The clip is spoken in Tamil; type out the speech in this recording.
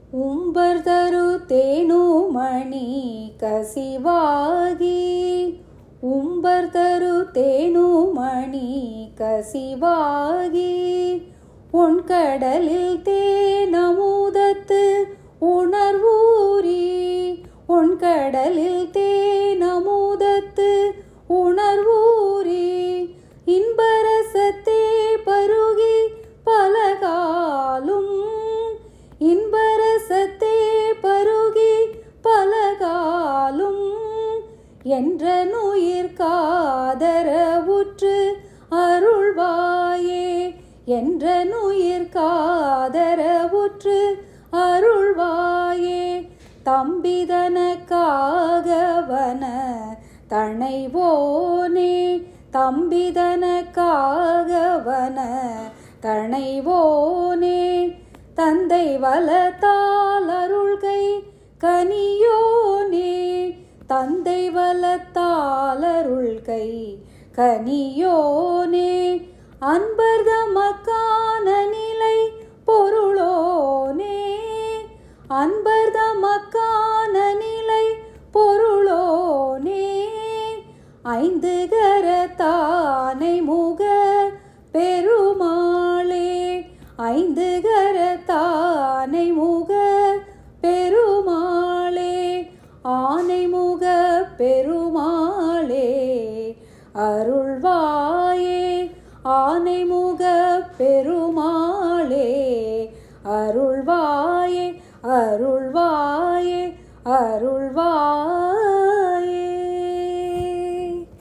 உம்பர் தரு தேனுமணி கசிவாகி உம்பர் தரு தேனுமணி கசிவாகி உன் கடலில் தேனமுதத்து உணர்வூரி உன் கடலில் தேனமுதத்து உணர்வூரி இன்பரசத்தே பருகி பலகாலும் இன்பரசத்தே பருகி பலகாலும் என்ற நுயிர் காதரவுற்று அருள்வாயே என்ற நுயிர் காதரவுற்று அருள்வாயே தம்பிதனக்காகவன தணைவோனே தம்பிதனக்காகவன தணைவோனே தந்தை வலத்தால் அருள்கை கனியோனே தந்தை வலத்தால் அருள்கை கனியோனே அன்பர்தமக்கான நிலை பொருளோனே அன்பர்தமக்கான நிலை பொருளோனே ஐந்து கரத்தானை முக பெருமாளே ஐந்து கரத்தானை முக பெருமாளே ஆனை முக பெருமாளே அருள்வாயே ஆனை முக பெருமாளே அருள்வாயே அருள்வாயே அருள்வாயே